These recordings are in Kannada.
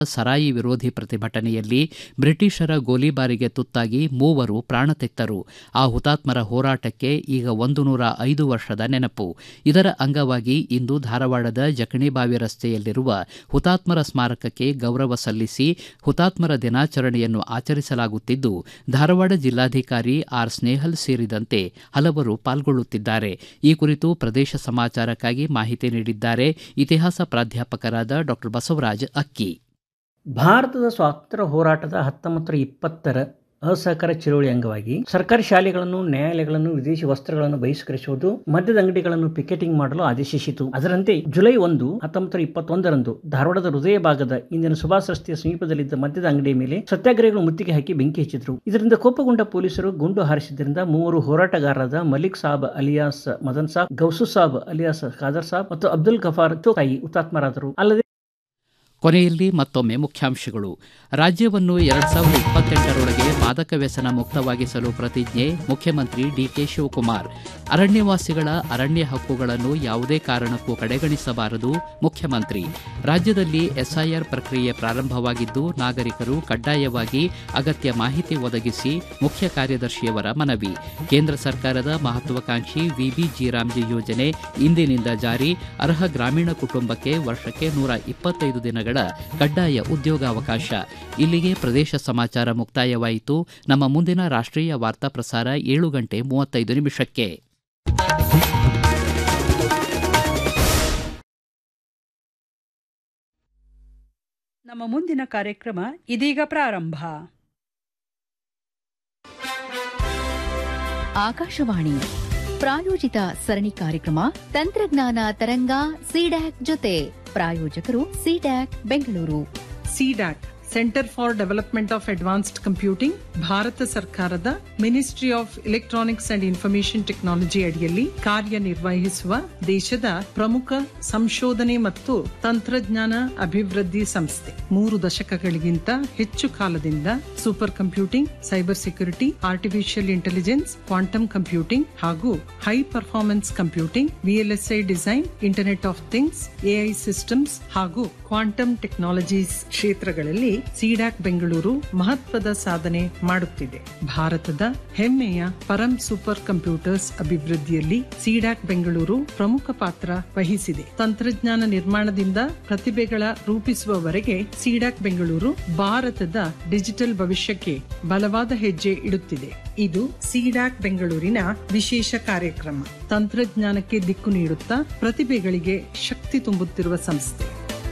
ಸರಾಯಿ ವಿರೋಧಿ ಪ್ರತಿಭಟನೆಯಲ್ಲಿ ಬ್ರಿಟಿಷರ ಗೋಲಿಬಾರಿಗೆ ತುತ್ತಾಗಿ ಮೂವರು ಪ್ರಾಣ ತೆತ್ತರು ಆ ಹುತಾತ್ಮರ ಹೋರಾಟಕ್ಕೆ ಈಗ ಒಂದು ನೂರ ಐದು ವರ್ಷದ ನೆನಪು ಇದರ ಅಂಗವಾಗಿ ಇಂದು ಧಾರವಾಡದ ಜಕಣಿಬಾವಿ ರಸ್ತೆಯಲ್ಲಿರುವ ಹುತಾತ್ಮರ ಸ್ಮಾರಕಕ್ಕೆ ಗೌರವ ಸಲ್ಲಿಸಿ ಹುತಾತ್ಮರ ದಿನಾಚರಣೆಯನ್ನು ಆಚರಿಸಲಾಗುತ್ತಿದ್ದು ಧಾರವಾಡ ಜಿಲ್ಲಾಧಿಕಾರಿ ಆರ್ ಸ್ನೇಹಲ್ ಸೇರಿದಂತೆ ಹಲವರು ಪಾಲ್ಗೊಳ್ಳುತ್ತಿದ್ದಾರೆ ಈ ಕುರಿತು ಪ್ರದೇಶ ಸಮಾಚಾರಕ್ಕಾಗಿ ಮಾಹಿತಿ ನೀಡಿದ್ದಾರೆ ಇತಿಹಾಸ ಪ್ರಾಧ್ಯಾಪಕರಾದ ಡಾಕ್ಟರ್ ಬಸವರಾಜ್ ಅಕ್ಕಿ ಭಾರತದ ಸ್ವಾತಂತ್ರ್ಯ ಹೋರಾಟದ ಹತ್ತೊಂಬತ್ತರ ಇಪ್ಪತ್ತರ ಅಸಹಕಾರ ಚಳುವಳಿ ಅಂಗವಾಗಿ ಸರ್ಕಾರಿ ಶಾಲೆಗಳನ್ನು ನ್ಯಾಯಾಲಯಗಳನ್ನು ವಿದೇಶಿ ವಸ್ತ್ರಗಳನ್ನು ಬಹಿಷ್ಕರಿಸುವುದು ಮದ್ಯದ ಅಂಗಡಿಗಳನ್ನು ಪಿಕೆಟಿಂಗ್ ಮಾಡಲು ಆದೇಶಿಸಿತು ಅದರಂತೆ ಜುಲೈ ಒಂದು ಹತ್ತೊಂಬತ್ತರ ಇಪ್ಪತ್ತೊಂದರಂದು ಧಾರವಾಡದ ಹೃದಯ ಭಾಗದ ಇಂದಿನ ಸುಭಾಷ್ ರಸ್ತೆಯ ಸಮೀಪದಲ್ಲಿದ್ದ ಮದ್ಯದ ಅಂಗಡಿಯ ಮೇಲೆ ಸತ್ಯಾಗ್ರಹಿಗಳು ಮುತ್ತಿಗೆ ಹಾಕಿ ಬೆಂಕಿ ಹಚ್ಚಿದ್ರು ಇದರಿಂದ ಕೋಪಗೊಂಡ ಪೊಲೀಸರು ಗುಂಡು ಹಾರಿಸಿದ್ದರಿಂದ ಮೂವರು ಹೋರಾಟಗಾರರಾದ ಮಲಿಕ್ ಸಾಬ್ ಅಲಿಯಾಸ್ ಮದನ್ ಸಾಬ್ ಗೌಸು ಸಾಬ್ ಅಲಿಯಾಸ್ ಖಾದರ್ ಸಾಬ್ ಮತ್ತು ಅಬ್ದುಲ್ ಗಫಾರ್ ಚೋಕಾಯಿ ಹುತಾತ್ಮರಾದರು ಅಲ್ಲದೆ ಕೊನೆಯಲ್ಲಿ ಮತ್ತೊಮ್ಮೆ ಮುಖ್ಯಾಂಶಗಳು ರಾಜ್ಯವನ್ನು ಎರಡ್ ಸಾವಿರದ ಇಪ್ಪತ್ತೆಂಟರೊಳಗೆ ಮಾದಕ ವ್ಯಸನ ಮುಕ್ತವಾಗಿಸಲು ಪ್ರತಿಜ್ಞೆ ಮುಖ್ಯಮಂತ್ರಿ ಡಿಕೆ ಶಿವಕುಮಾರ್ ಅರಣ್ಯವಾಸಿಗಳ ಅರಣ್ಯ ಹಕ್ಕುಗಳನ್ನು ಯಾವುದೇ ಕಾರಣಕ್ಕೂ ಕಡೆಗಣಿಸಬಾರದು ಮುಖ್ಯಮಂತ್ರಿ ರಾಜ್ಯದಲ್ಲಿ ಎಸ್ಐಆರ್ ಪ್ರಕ್ರಿಯೆ ಪ್ರಾರಂಭವಾಗಿದ್ದು ನಾಗರಿಕರು ಕಡ್ಡಾಯವಾಗಿ ಅಗತ್ಯ ಮಾಹಿತಿ ಒದಗಿಸಿ ಮುಖ್ಯ ಕಾರ್ಯದರ್ಶಿಯವರ ಮನವಿ ಕೇಂದ್ರ ಸರ್ಕಾರದ ಮಹತ್ವಾಕಾಂಕ್ಷಿ ವಿಬಿಜಿ ರಾಮ್ಜಿ ಯೋಜನೆ ಇಂದಿನಿಂದ ಜಾರಿ ಅರ್ಹ ಗ್ರಾಮೀಣ ಕುಟುಂಬಕ್ಕೆ ವರ್ಷಕ್ಕೆ ನೂರ ಇಪ್ಪತ್ತೈದು ದಿನಗಳ ಕಡ್ಡಾಯ ಉದ್ಯೋಗಾವಕಾಶ ಇಲ್ಲಿಗೆ ಪ್ರದೇಶ ಸಮಾಚಾರ ಮುಕ್ತಾಯವಾಯಿತು ನಮ್ಮ ಮುಂದಿನ ರಾಷ್ಟ್ರೀಯ ವಾರ್ತಾ ಪ್ರಸಾರ ಏಳು ಗಂಟೆ ಮೂವತ್ತೈದು ನಿಮಿಷಕ್ಕೆ ನಮ್ಮ ಮುಂದಿನ ಕಾರ್ಯಕ್ರಮ ಇದೀಗ ಪ್ರಾರಂಭ ಆಕಾಶವಾಣಿ ಪ್ರಾಯೋಜಿತ ಸರಣಿ ಕಾರ್ಯಕ್ರಮ ತಂತ್ರಜ್ಞಾನ ತರಂಗ ಸಿಡ್ಯಾಕ್ ಜೊತೆ ಪ್ರಾಯೋಜಕರು CDAC Bengaluru CDAC centre for development of advanced computing Bharat ಸರ್ಕಾರದ ministry of electronics and information technology ಅಡಿಯಲ್ಲಿ ಕಾರ್ಯನಿರ್ವಹಿಸುವ ದೇಶದ ಪ್ರಮುಖ ಸಂಶೋಧನೆ ಮತ್ತು ತಂತ್ರಜ್ಞಾನ ಅಭಿವೃದ್ಧಿ ಸಂಸ್ಥೆ ಮೂರು ದಶಕಗಳಿಗಿಂತ ಹೆಚ್ಚು ಕಾಲದಿಂದ super computing cyber security artificial intelligence quantum computing ಹಾಗೂ high performance computing VLSI design internet of things AI systems ಹಾಗೂ ಕ್ವಾಂಟಮ್ ಟೆಕ್ನಾಲಜೀಸ್ ಕ್ಷೇತ್ರಗಳಲ್ಲಿ ಸಿಡಾಕ್ ಬೆಂಗಳೂರು ಮಹತ್ವದ ಸಾಧನೆ ಮಾಡುತ್ತಿದೆ ಭಾರತದ ಹೆಮ್ಮೆಯ ಪರಂ ಸೂಪರ್ ಕಂಪ್ಯೂಟರ್ಸ್ ಅಭಿವೃದ್ಧಿಯಲ್ಲಿ ಸಿಡಾಕ್ ಬೆಂಗಳೂರು ಪ್ರಮುಖ ಪಾತ್ರ ವಹಿಸಿದೆ ತಂತ್ರಜ್ಞಾನ ನಿರ್ಮಾಣದಿಂದ ಪ್ರತಿಭೆಗಳ ರೂಪಿಸುವವರೆಗೆ ಸಿಡಾಕ್ ಬೆಂಗಳೂರು ಭಾರತದ ಡಿಜಿಟಲ್ ಭವಿಷ್ಯಕ್ಕೆ ಬಲವಾದ ಹೆಜ್ಜೆ ಇಡುತ್ತಿದೆ ಇದು ಸಿಡಾಕ್ ಬೆಂಗಳೂರಿನ ವಿಶೇಷ ಕಾರ್ಯಕ್ರಮ ತಂತ್ರಜ್ಞಾನಕ್ಕೆ ದಿಕ್ಕು ನೀಡುತ್ತಾ ಪ್ರತಿಭೆಗಳಿಗೆ ಶಕ್ತಿ ತುಂಬುತ್ತಿರುವ ಸಂಸ್ಥೆ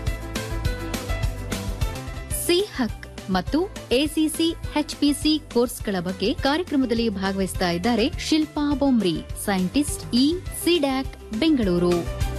ಸಿ ಹಕ್ ಮತ್ತು ಎಸಿಸಿ ಎಚ್ಪಿಸಿ ಕೋರ್ಸ್ಗಳ ಬಗ್ಗೆ ಕಾರ್ಯಕ್ರಮದಲ್ಲಿ ಭಾಗವಹಿಸ್ತಾ ಇದ್ದಾರೆ Shilpa Bomri scientist E CDAC Bengaluru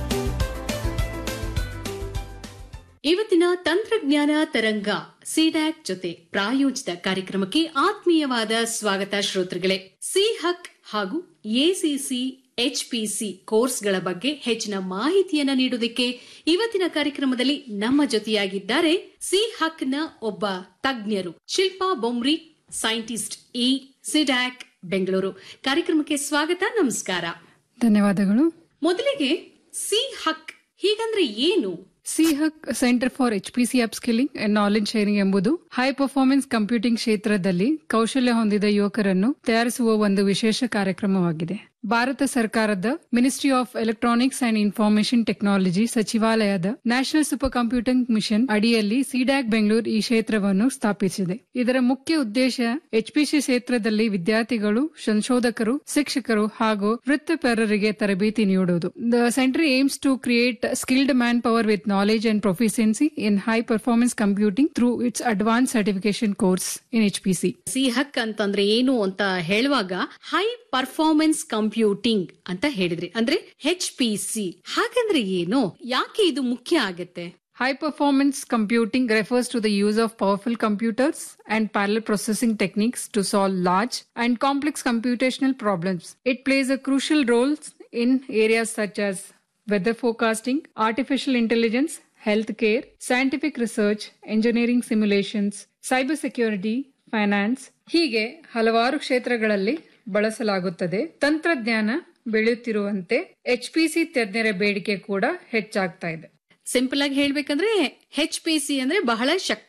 ಇವತ್ತಿನ ತಂತ್ರಜ್ಞಾನ ತರಂಗ ಸಿಡ್ಯಾಕ್ ಜೊತೆ ಪ್ರಾಯೋಜಿತ ಕಾರ್ಯಕ್ರಮಕ್ಕೆ ಆತ್ಮೀಯವಾದ ಸ್ವಾಗತ ಶ್ರೋತೃಗಳೇ ಸಿ ಹಕ್ ಹಾಗೂ ಎಸಿಸಿ ಎಚ್ಪಿಸಿ ಕೋರ್ಸ್ಗಳ ಬಗ್ಗೆ ಹೆಚ್ಚಿನ ಮಾಹಿತಿಯನ್ನ ನೀಡುವುದಕ್ಕೆ ಇವತ್ತಿನ ಕಾರ್ಯಕ್ರಮದಲ್ಲಿ ನಮ್ಮ ಜೊತೆಯಾಗಿದ್ದಾರೆ ಸಿ ಹಕ್ನ ಒಬ್ಬ ತಜ್ಞರು Shilpa Bomri scientist E CDAC Bengaluru ಕಾರ್ಯಕ್ರಮಕ್ಕೆ ಸ್ವಾಗತ ನಮಸ್ಕಾರ ಧನ್ಯವಾದಗಳು ಮೊದಲಿಗೆ ಸಿ ಹಕ್ ಹೀಗಂದ್ರೆ ಏನು CHUK centre for H P C upskilling and knowledge sharing ಎಂಬುದು ಹೈ ಪರ್ಫಾರ್ಮೆನ್ಸ್ ಕಂಪ್ಯೂಟಿಂಗ್ ಕ್ಷೇತ್ರದಲ್ಲಿ ಕೌಶಲ್ಯ ಹೊಂದಿದ ಯುವಕರನ್ನು ತಯಾರಿಸುವ ಒಂದು ವಿಶೇಷ ಕಾರ್ಯಕ್ರಮವಾಗಿದೆ ಭಾರತ ಸರ್ಕಾರದ ministry of electronics and information technology ಸಚಿವಾಲಯದ ನ್ಯಾಷನಲ್ ಸೂಪರ್ ಕಂಪ್ಯೂಟಿಂಗ್ ಮಿಷನ್ ಅಡಿಯಲ್ಲಿ ಸಿಡ್ಯಾಕ್ ಬೆಂಗಳೂರು ಈ ಕ್ಷೇತ್ರವನ್ನು ಸ್ಥಾಪಿಸಿದೆ ಇದರ ಮುಖ್ಯ ಉದ್ದೇಶ ಎಚ್ಪಿಸಿ ಕ್ಷೇತ್ರದಲ್ಲಿ ವಿದ್ಯಾರ್ಥಿಗಳು ಸಂಶೋಧಕರು ಶಿಕ್ಷಕರು ಹಾಗೂ ವೃತ್ತಿಪರರಿಗೆ ತರಬೇತಿ ನೀಡುವುದು the centre aims to create skilled manpower with knowledge and proficiency in high performance computing through its advance certification course in HPC CHUK ಅಂತಂದ್ರೆ ಏನು ಅಂತ ಹೇಳುವಾಗ ಹೈ ಪರ್ಫಾರ್ಮೆನ್ಸ್ ಕಂಪ್ಯೂಟಿಂಗ್ ಅಂತ ಹೇಳಿದ್ರಿ ಅಂದ್ರೆ ಹೆಚ್ ಪಿ ಸಿ ಹಾಗಂದ್ರೆ ಏನು ಯಾಕೆ ಇದು ಮುಖ್ಯ ಆಗತ್ತೆ High performance computing refers to the use of powerful computers and parallel processing techniques to solve large and complex computational problems. It plays a crucial role in areas such as weather forecasting, artificial intelligence, healthcare, scientific research, engineering simulations, cybersecurity, finance ಹೀಗೆ ಹಲವಾರು ಕ್ಷೇತ್ರಗಳಲ್ಲಿ ಬಳಸಲಾಗುತ್ತದೆ ತಂತ್ರಜ್ಞಾನ ಬೆಳೆಯುತ್ತಿರುವಂತೆ ಎಚ್ಪಿಸಿ ತಜ್ಞರ ಬೇಡಿಕೆ ಕೂಡ ಹೆಚ್ಚಾಗ್ತಾ ಇದೆ ಸಿಂಪಲ್ ಆಗಿ ಹೇಳ್ಬೇಕಂದ್ರೆ ಹೆಚ್ ಪಿ ಸಿ ಅಂದ್ರೆ ಬಹಳ ಶಕ್ತಿ